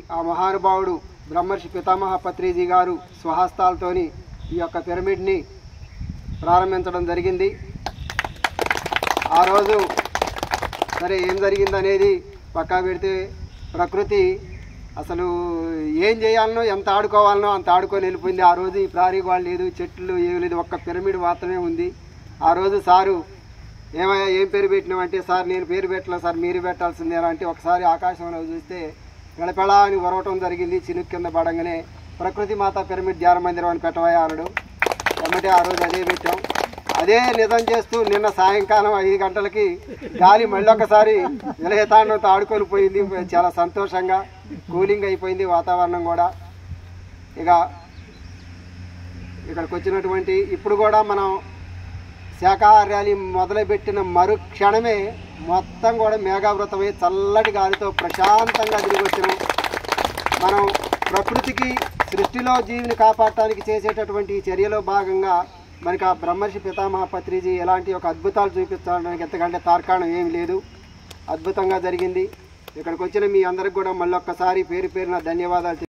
ఆ మహానుభావుడు బ్రహ్మర్షి పితామహ పత్రిజీ గారు స్వహస్తాలతోని ఈ యొక్క పిరమిడ్ని ప్రారంభించడం జరిగింది ఆ రోజు సరే ఏం జరిగిందనేది పక్కా పెడితే ప్రకృతి అసలు ఏం చేయాలనో ఎంత ఆడుకోవాలనో అంత ఆడుకొని వెళ్ళిపోయింది ఆ రోజు ఈ ప్రహరీ వాళ్ళు లేదు చెట్లు ఏమి లేదు ఒక్క పిరమిడ్ మాత్రమే ఉంది ఆ రోజు సారు ఏమయ్యా ఏం పేరు పెట్టినామంటే సార్ నేను పేరు పెట్టలేదు సార్ మీరు పెట్టాల్సిందేనా అంటే ఒకసారి ఆకాశంలో చూస్తే గడపెళా అని వరవటం జరిగింది చినుకు కింద పడంగానే ప్రకృతి మాత పిరమిడ్ ధ్యాన మందిరం అని పెట్టవయ్యా అనడు వెంబటే ఆ రోజు అదే పెట్టాం అదే నిజం చేస్తూ నిన్న సాయంకాలం ఐదు గంటలకి గాలి మళ్ళీ ఒకసారి విలయతాండంతో ఆడుకొని పోయింది చాలా సంతోషంగా కూలింగ్ అయిపోయింది వాతావరణం కూడా ఇక ఇక్కడికి వచ్చినటువంటి ఇప్పుడు కూడా మనం శాకాహార ర్యాలీ మొదలుపెట్టిన మరుక్షణమే మొత్తం కూడా మేఘావృతమై చల్లటి గాలితో ప్రశాంతంగా తిరిగి వచ్చినాం మనం ప్రకృతికి సృష్టిలో జీవిని కాపాడటానికి చేసేటటువంటి ఈ చర్యలో భాగంగా మనకి ఆ బ్రహ్మర్షి పితామహ పత్రిజీ ఎలాంటి ఒక అద్భుతాలు చూపించడానికి ఎంతకంటే తార్కాణం ఏం లేదు అద్భుతంగా జరిగింది ఇక్కడికి వచ్చిన మీ అందరికి కూడా మళ్ళొక్కసారి పేరు పేరున ధన్యవాదాలు